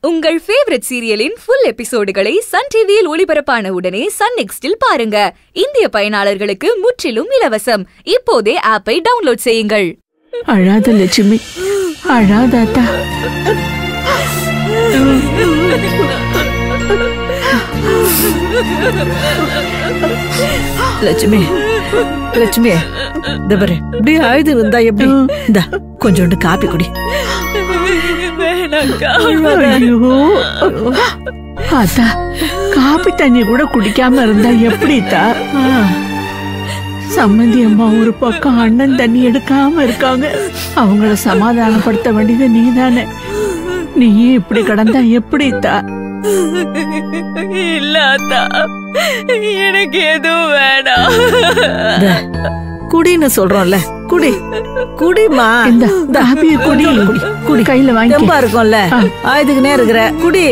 உங்கள் ஃபேவரட் சீரியலின் ஃபுல் எபிசோடுகளை சன் டிவியில் ஒளிபரப்பான உடனே சன் நெக்ஸ்டில் பாருங்க இந்திய பயனாளர்களுக்கு முற்றிலும் இலவசம் இப்போதே ஆப்பை டவுன்லோட் செய்யுங்கள் அழாத லட்சுமி அழாதாத்தா லட்சுமி லட்சுமி இந்த பாரு இப்படி அழுது இருந்தா எப்படி இந்த கொஞ்சோண்டு காப்பி குடி ஐயோ அத்தா காப்பி தண்ணி கூட குடிக்காம இருந்தா எப்படித்தா சம்மந்தி அம்மா ஒரு பக்கம் அண்ணன் தண்ணி எடுக்காம இருக்காங்க அவங்கள சமாதானப்படுத்த வேண்டியது நீதானே நீயும் இப்படி கடந்தா எப்படித்தா இல்ல அத்தா எனக்கு எதுவும் வேணாம் இந்த குடின்னு சொல்றோம்ல குடி குடிமா இந்த காப்பியை குடி குடி கையில வாங்கி தெம்பா இருக்கும்ல ஆ. ஆயுதுக்குனே இருக்கிற குடி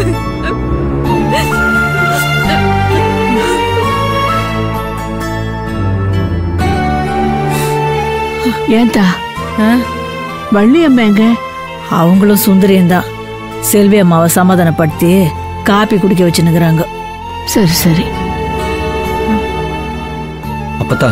ஏன்தா ஆ? வள்ளி அம்மா எங்க அவங்களும் சுந்தரியும் தான் செல்வி அம்மாவை சமாதானப்படுத்தி காப்பி குடிக்க வச்சுன்னுக்குறாங்க சரி சரி அப்பத்தா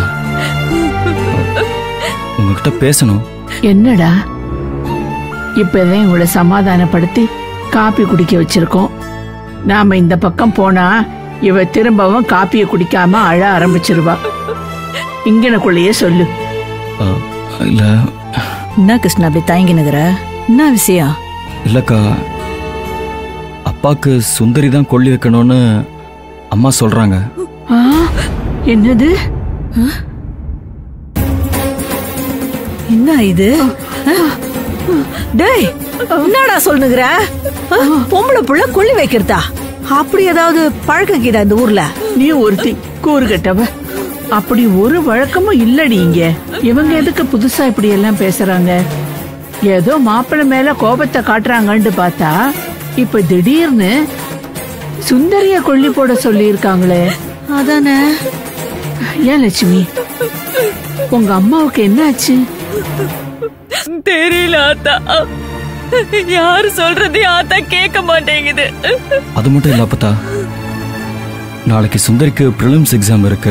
உங்ககிட்ட பேசணும் என்னடா இப்பதான் இவளை சமாதானப்படுத்தி காப்பி குடிக்க வச்சிருக்கோம் நாம இந்த பக்கம் போனா இவ திரும்பவும் காப்பியை குடிக்காம அழ ஆரம்பிச்சிருவா இங்கனக்குள்ளேயே சொல்லு அஹ், இல்ல என்ன கிருஷ்ணா அப்படி தயங்கினுக்குற என்ன விஷயம் இல்லக்கா அப்பாக்கு சுந்தரி தான் கொள்ளி வைக்கணும்னு அம்மா சொல்றாங்க ஆ, என்னது என்ன இது ஆ? டேய் என்னடா சொல்லுகிற பொம்பளை புள்ள கொள்ளி வைக்கிறதா அப்படி ஏதாவது பழக்கம் கீதா இந்த ஊர்ல நீ ஒருத்தி கூறு கட்டவ அப்படி ஒரு வழக்கமும் இல்லடி இங்க இவங்க எதுக்கு புதுசா இப்படி எல்லாம் பேசுறாங்க ஏதோ மாப்பிள்ளை மேல கோபத்தை காட்டுறாங்கன்னு பார்த்தா இப்ப திடீர்னு சுந்தரிய கொல்லி போட சொல்லி இருக்காங்களே அதானே ஏன் லட்சுமி உங்க அம்மாவுக்கு என்ன ஆச்சு தெரியல ஆத்தா யாரு சொல்றதையும் ஆத்தா கேட்க மாட்டேங்குது அது மட்டும் இல்ல அப்பத்தா நாளைக்கு சுந்தரிக்கு ப்ரிலிம்ஸ் எக்ஸாம் இருக்கு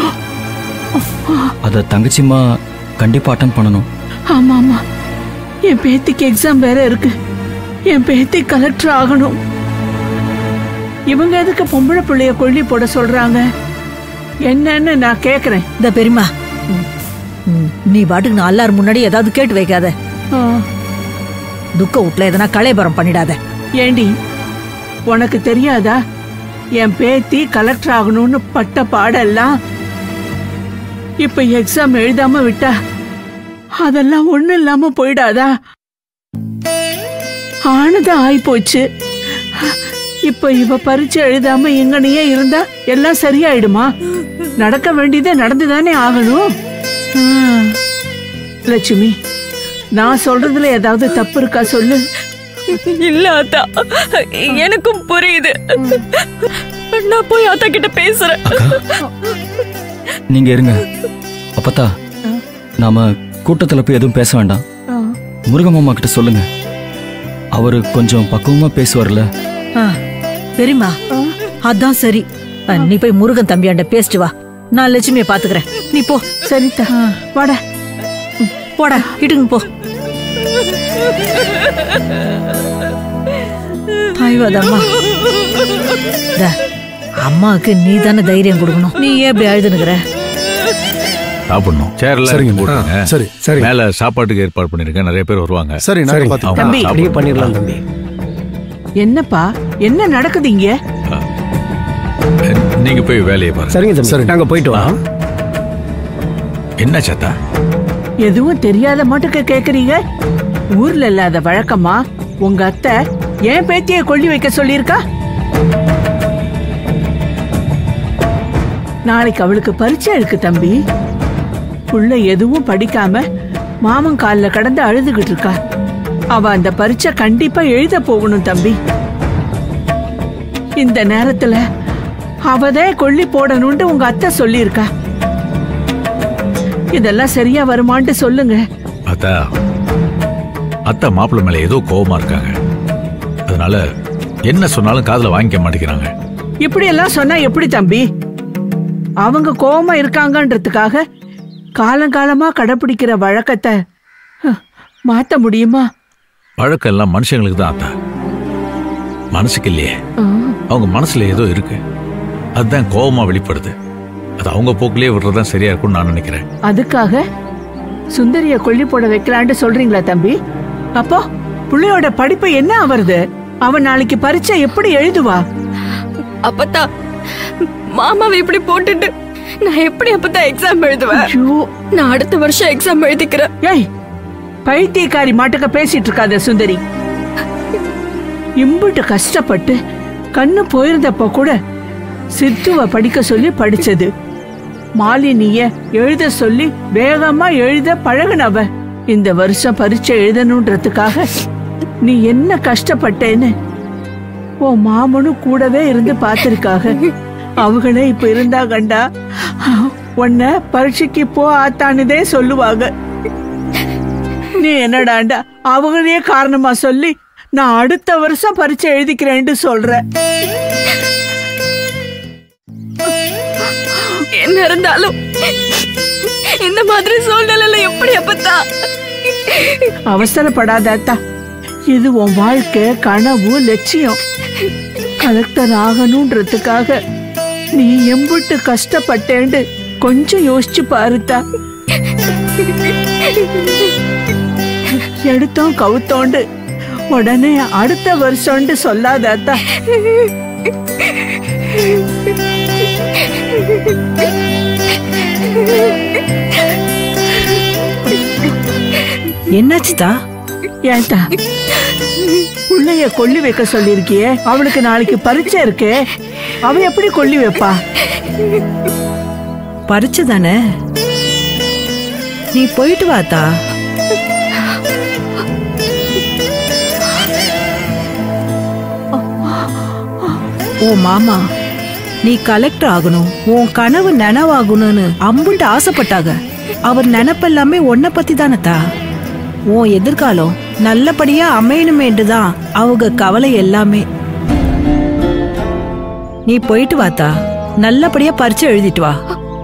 அத தங்கச்சிம்மா கண்டிப்பா அட்டன் பண்ணணும் ஆமா ஆமா என் பேத்திக்கு எக்ஸாம் வேற இருக்கு என் பேத்தி கலெக்டர் ஆகணும் இவங்க எதுக்கு பொம்பளை பிள்ளைய கொல்லி போட சொல்றாங்க என்னன்னு நான் கேக்குறேன் இந்த பெரியமா ம், நீ பாட்டுக்கு நான் எல்லாரும் முன்னாடி ஏதாவது கேட்டு வைக்காத ஆ, துக்க வீட்ல எதனா கலைபரம் பண்ணிடாத ஏண்டி உனக்கு தெரியாதா என் பேத்தி கலெக்டர் ஆகணும்னு பட்ட பாடெல்லாம் இப்ப எக்ஸாம் எழுதாம விட்டா அதெல்லாம் ஒண்ணு இல்லாம போயிடாதா ஆனது ஆயி போச்சு இப்ப இவ பரீட்சை எழுதாம எங்கனையே இருந்தா எல்லாம் சரியாயிடுமா நடக்க வேண்டியதே நடந்துதானே ஆகணும் ஆ. லட்சுமி நான் சொல்றதுல ஏதாவது தப்பு இருக்கா சொல்லு இல்ல ஆத்தா எனக்கும் புரியுது நான் போய் ஆத்தா கிட்ட பேசுறேன் நீங்க இருங்க அப்பத்தா நாம கூட்டத்துல போய் எதுவும் பேச வேண்டாம் ஆ. முருகமாமா கிட்ட சொல்லுங்க அவரு கொஞ்சம் பக்குவமா பேசுவார்ல ஆ, பெரியமா அதான் சரி ஆ, நீ போய் முருகன் தம்பியாண்ட பேசிட்டு வா நான் லட்சுமியை பாத்துக்கிறேன் நீ போ சரிதா வாடா போடா இட்டுங்க போ ஐயோதம்மா அம்மாவுக்கு நீ தானே தைரியம் கொடுக்கணும் நீ ஏன் இப்படி அழுதுனுக்குற சாப்பிடணும் சேர்ல சரிங்க. போட்டுருங்க ஆ, சரி, சரி. மேல சாப்பாட்டுக்கு ஏற்பாடு பண்ணிருக்கேன் நிறைய பேர் வருவாங்க சரி நாங்க அவங்க பாத்துக்கிறோம் தம்பி. சாப்பிடணும். பண்ணிடலாம் தம்பி என்னப்பா என்ன நடக்குது இங்க நீங்க போய் வேலையை பாருங்க சரிங்க தம்பி சரி. நாங்க போயிட்டு வரோம் என்ன சத்தா எதுவும் தெரியாத மட்டுக்கு கேக்குறீங்க ஊர்ல இல்லாத வழக்கமா உங்க அத்தை ஏன் பேத்திய கொல்லி வைக்க சொல்லியிருக்கா நாளைக்கு அவளுக்கு பரீட்சை இருக்கு தம்பி புள்ள எதுவும் படிக்காம மாமன் கால்ல கடந்து அழுதுகிட்டு இருக்கா அவ அந்த பரீட்சை கண்டிப்பா எழுத போகணும் தம்பி இந்த நேரத்துல அவதான் கொல்லி போடணும்னு உங்க அத்தை சொல்லியிருக்கா இதெல்லாம் சரியா வருமான்ட்டு சொல்லுங்க அத்தா அத்தை மாப்பிள்ளை மேல ஏதோ கோவமா இருக்காங்க அதனால இல்லாதனால என்ன சொன்னாலும் காதுல வாங்கிக்க மாட்டேங்கிறாங்க இப்படி எல்லாம் சொன்னா எப்படி தம்பி அவங்க கோவமா இருக்காங்கன்றதுக்காக காலங்காலமா கடைபிடிக்கிற வழக்கத்தை ஹ், மாத்த முடியுமா வழக்கம் எல்லாம் மனுஷங்களுக்கு தான் அத்தா மனசுக்கு இல்லையே அவங்க மனசுல ஏதோ இருக்கு அதுதான் கோபமா வெளிப்படுது அது அவங்க போக்கிலே விடுறதுதான் சரியா இருக்கும்னு நான் நினைக்கிறேன் அதுக்காக சுந்தரிய கொல்லி போட வைக்கலான்னு சொல்றீங்களா தம்பி அப்போ புள்ளையோட படிப்பு என்ன ஆவறது அவன் நாளைக்கு பரீட்சை எப்படி எழுதுவா அப்பத்தா மாமாவை இப்படி போட்டுட்டு நான் எப்படி அப்பத்தா எக்ஸாம் எழுதுவேன் ஐயோ நான் அடுத்த வருஷம் எக்ஸாம் எழுதிக்கிறேன் ஏய் பைத்தியக்காரி மாட்டுக்க பேசிட்டு இருக்காத சுந்தரி இம்புட்டு கஷ்டப்பட்டு கண்ணு போயிருந்தப்ப கூட சித்துவ படிக்க சொல்லி படிச்சது மாலினிய எழுத சொல்லி வேகமா எழுத பழகுனவ இந்த வருஷம் பரீட்சை எழுதணுன்றதுக்காக நீ என்ன கஷ்டப்பட்டேன்னு உன் மாமனும் கூடவே இருந்து பார்த்திருக்காக அவங்களே இப்ப இருந்தா கண்டா உன்னை பரீட்சைக்கு போ ஆத்தானுதே சொல்லுவாங்க நீ என்னடாண்டா அவங்களையே காரணமா சொல்லி நான் அடுத்த வருஷம் பரீட்சை எழுதிக்கிறேன்னு சொல்ற என்ன இருந்தாலும் இந்த மாதிரி சூழ்நிலையில எப்படி அப்பத்தா அவசரப்படாத அத்தா இது உன் வாழ்க்கை கனவு லட்சியம் கலெக்டர் ஆகணுன்றதுக்காக நீ எம்புட்டு கஷ்டப்பட்டேன்னு கொஞ்சம் யோசிச்சு பாருத்தா எடுத்தோம் கவுத்தோண்டு உடனே அடுத்த வருஷம்னு சொல்லாத அத்தா என்னாச்சுதா ஏன்டா புள்ளைய கொல்லி வைக்க சொல்லிருக்கியே அவளுக்கு நாளைக்கு பரீட்சை இருக்கே அவ எப்படி கொல்லி வைப்பா பறிச்சு தானே நீ போயிட்டு வாத்தா ஓ மாமா நீ கலெக்டர் ஆகணும் உன் கனவு நனவாகணும்னு அம்புட்டு ஆசைப்பட்டாங்க அவர் நினப்பெல்லாமே உன்னை பத்தி தானத்தா உன் எதிர்காலம் நல்லபடியா அமையணுமேன்று தான் அவங்க கவலை எல்லாமே நீ போயிட்டு வாத்தா நல்லபடியா பரிச்சை எழுதிட்டு வா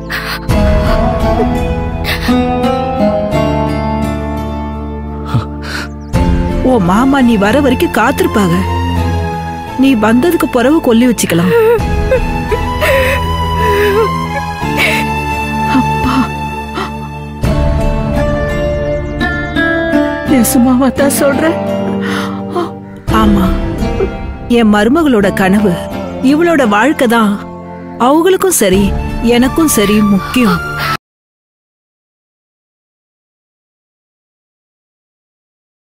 ஓ மாமா நீ வர வரைக்கும் காத்திருப்பாங்க நீ வந்ததுக்கு பிறகு கொல்லி வச்சுக்கலாம் நெசமாவா தான் சொல்ற ஆமா என் மருமகளோட கனவு இவளோட வாழ்க்கை தான் அவங்களுக்கும் சரி எனக்கும் சரி முக்கியம்